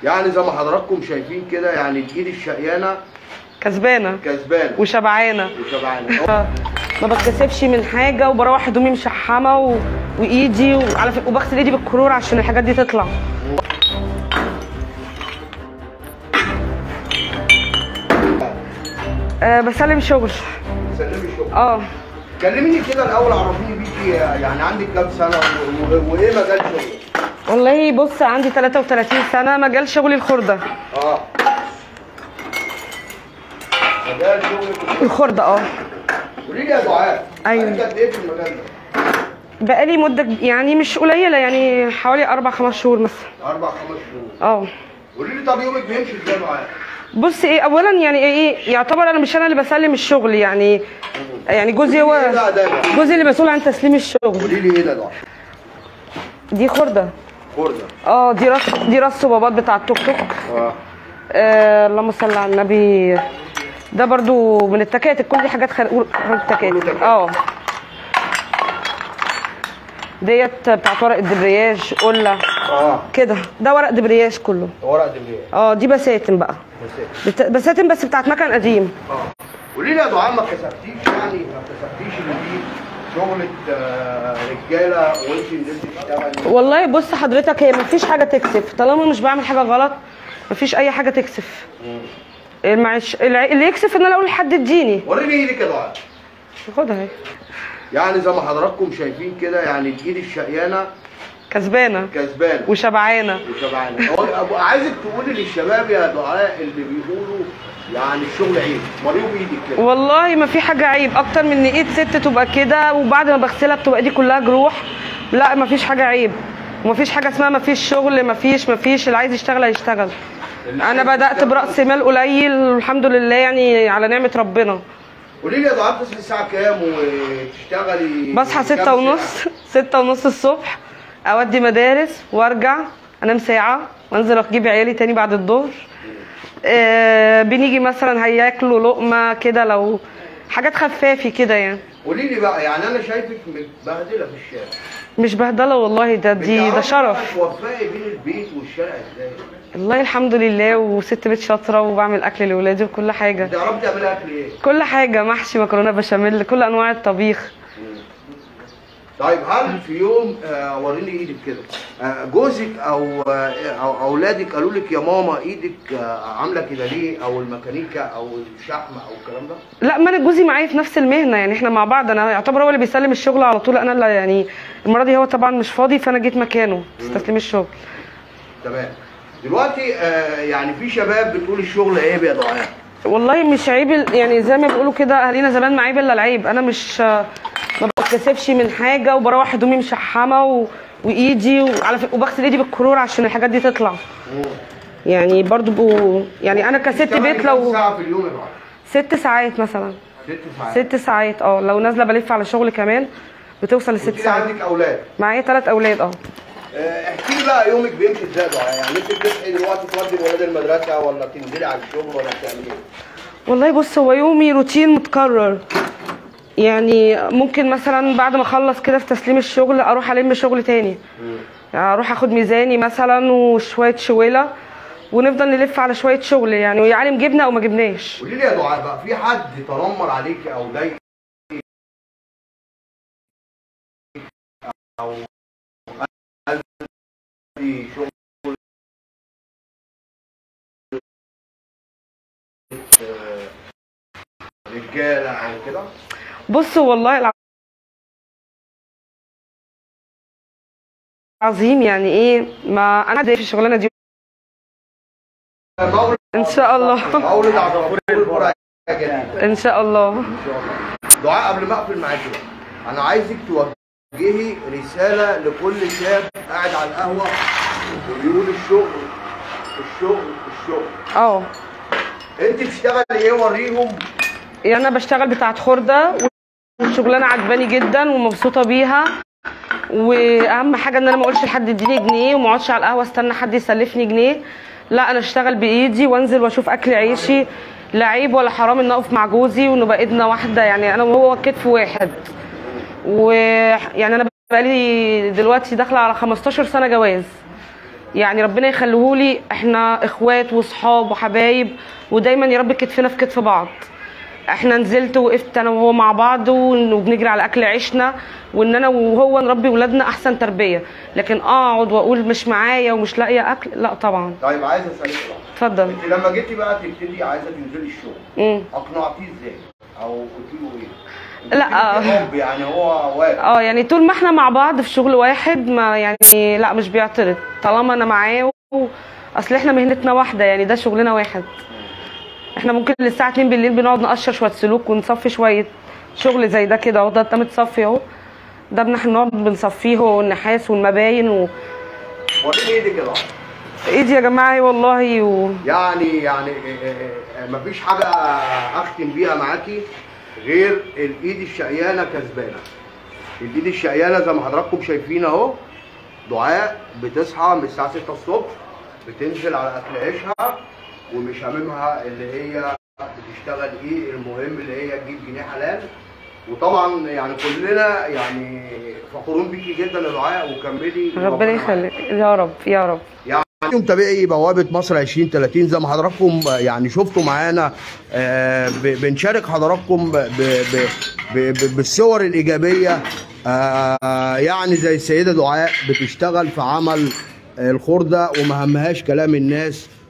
يعني زي ما حضراتكم شايفين كده يعني الايد الشقيانه كسبانه كسبانه وشبعانه وشبعانه ما بتكسفش من حاجه وبروح هدومي مشحمه و... وايدي وعلى فكره وبغسل ايدي بالكرور عشان الحاجات دي تطلع أه بسلم شغل سلمي الشغل اه كلميني كده الاول عرفيني بيكي يعني عندك كام سنه و- و- وايه مجال شغلك والله بص عندي 33 سنه مجال شغلي الخرده اه مجال شغلك الخرده اه قولي لي يا دعاء أيوة. بقالك قد ايه في المجال ده؟ بقالي مده كب- يعني مش قليله يعني حوالي اربع خمس شهور مثلا اربع خمس شهور اه قولي لي طب يومك بيمشي ازاي يا دعاء؟ بص ايه اولا يعني ايه يعتبر انا مش انا اللي بسلم الشغل يعني يعني جوزي ايه هو ده ده جوزي اللي مسؤول عن تسليم الشغل قولي لي ايه ده دعاء؟ دي خرده خرده اه دي راس دي راس صبابات بتاع التوك توك اه آه اللهم صل على النبي ده برضو من التكاتك كل دي حاجات خارج خارج التكاتك اه ديت بتاعت ورق الدبرياج قله اه كده ده ورق دبرياج كله ورق دبلية اه دي بساتم بقى بت- بساتم بس بتاعت مكان قديم اه قولي لي يا دعاء ما كسبتيش يعني ما كسبتيش ان دي شغلة آه، رجالة وانت نزلتي تشتغلي والله بص حضرتك هي مفيش حاجه تكسف طالما مش بعمل حاجه غلط مفيش اي حاجه تكسف المعش... الع- اللي يكسف ان انا اقول لحد اديني وريني ايدك يا دعاء خدها اهي يعني زي ما حضراتكم شايفين كده يعني الايد الشقيانة كسبانه كسبانة وشبعانه وشبعانة هو أبو- عايزك تقولي للشباب يا دعاء اللي بيقولوا يعني الشغل عيب مريوا بايدك كده والله ما في حاجه عيب اكتر من ان ايد ست تبقى كده وبعد ما بغسلها بتبقى ايدي كلها جروح لا ما فيش حاجه عيب وما فيش حاجه اسمها ما فيش شغل ما فيش ما فيش اللي عايز يشتغل هيشتغل انا بدات براس مال قليل والحمد لله يعني على نعمه ربنا قولي لي يا دعاء بتصحي الساعة كام وتشتغلي بصحى كام ستة ساعة؟ ونص ستة ونص الصبح اودي مدارس وارجع انام ساعه وانزل اجيب عيالي تاني بعد الظهر آه بنيجي مثلا هياكلوا لقمه كده لو حاجات خفافي كده يعني قولي لي بقى يعني انا شايفك متبهدله في الشارع مش بهدله والله ده دي ده بتعرفي شرف بقى توفقي بين البيت والشارع ازاي؟ والله الحمد لله وست بيت شاطره وبعمل اكل لاولادي وكل حاجه بتعرفي تعملي اكل ايه؟ كل حاجه محشي مكرونه بشاميل كل انواع الطبيخ طيب هل في يوم آه وريني ايدك كده آه جوزك او آه او اولادك قالوا لك يا ماما ايدك آه عامله كده ليه او الميكانيكا او الشحم او الكلام ده؟ لا ما انا جوزي معايا في نفس المهنه يعني احنا مع بعض انا يعتبر هو اللي بيسلم الشغل على طول انا اللي يعني المره دي هو طبعا مش فاضي فانا جيت مكانه في تسليم الشغل تمام دلوقتي آه يعني في شباب بتقول الشغل عيب يا دعاء والله مش عيب ال- يعني زي ما بيقولوا كده اهالينا زمان ما عيب الا العيب انا مش ما بتكسفش من حاجه وبروح هدومي مشحمه و... وايدي وعلى فكره وبغسل ايدي بالكرور عشان الحاجات دي تطلع يعني برضو بو يعني انا كست بتشتغلي بيت كام لو ساعه في اليوم يا دعاء؟ ست ساعات مثلا ست ساعات ست ساعات اه لو نازله بلف على شغل كمان بتوصل لست قلت لي ساعات عندك اولاد معايا ثلاث اولاد اه آه، احكي لي بقى يومك بيمشي ازاي يا دعاء؟ يعني انت بتصحي دلوقتي تودي الولاد المدرسه ولا تنزلي على الشغل ولا بتعملي ايه؟ والله بص هو يومي روتين متكرر يعني ممكن مثلا بعد ما اخلص كده في تسليم الشغل اروح الم شغل تاني يعني اروح اخد ميزاني مثلا وشويه شويله ونفضل نلف على شويه شغل يعني ويا عالم جبنا او ما جبناش قولي لي يا دعاء بقى في حد تنمر عليكي او ضايق او قال في شغل آه، رجاله او كده بص والله الع- العظيم يعني ايه ما انا زي في الشغلانه دي مولد ان شاء الله مولد عبد الغفور البرعي جديد ان شاء الله ان شاء الله دعاء قبل ما اقفل معاكي بقى انا عايزك توجهي رساله لكل شاب قاعد على القهوه وبيقول الشغل الشغل الشغل اه انت بتشتغلي ايه وريهم يعني انا بشتغل بتاعت خرده والشغلانه عجباني جدا ومبسوطه بيها واهم حاجه ان انا ما اقولش لحد اديني جنيه وما اقعدش على القهوه استنى حد يسلفني جنيه لا انا اشتغل بايدي وانزل واشوف اكل عيشي لا عيب ولا حرام ان اقف مع جوزي ونبقى ايدنا واحده يعني انا وهو كتف واحد ويعني انا بقالي دلوقتي داخله على 15 سنه جواز يعني ربنا يخليهولي احنا اخوات وصحاب وحبايب ودايما يا رب كتفنا في كتف بعض احنا نزلت وقفت انا وهو مع بعض ون- وبنجري على اكل عيشنا وان انا وهو نربي ولادنا احسن تربيه لكن اقعد واقول مش معايا ومش لاقيه اكل لا طبعا طيب عايز اسالك بقى اتفضل انت لما جيتي بقى تبتدي عايزه تنزلي الشغل امم اقنعتيه ازاي او قلت له ايه لا. قلت له حب يعني هو واقف اه يعني طول ما احنا مع بعض في شغل واحد ما يعني لا مش بيعترض طالما انا معاه و... اصل احنا مهنتنا واحده يعني ده شغلنا واحد احنا ممكن للساعه 2 بالليل بنقعد نقشر شويه سلوك ونصفي شويه شغل زي ده كده اهو ده انت متصفي اهو ده بن- احنا بنقعد بنصفيه والنحاس والمباين و... وريني ايدك كده ايدي يا جماعه والله و... يعني يعني إيه إيه إيه مفيش حاجه اختم بيها معاكي غير الايد الشقيانه كسبانه الايد الشقيانه زي ما حضراتكم شايفين اهو دعاء بتصحى من الساعه 6 الصبح بتنزل على اكل عيشها ومش هاممها اللي هي بتشتغل ايه المهم اللي هي تجيب جنيه حلال وطبعا يعني كلنا يعني فخورين بيكي جدا يا دعاء وكملي ربنا وربنا معاكي. يخليك يا رب يا رب يعني متابعي بوابه مصر 2030 زي ما حضراتكم يعني شفتوا معانا آه، ب- بنشارك حضراتكم ب- ب- ب- ب- بالصور الايجابيه آه، يعني زي السيده دعاء بتشتغل في عمل الخرده وما همهاش كلام الناس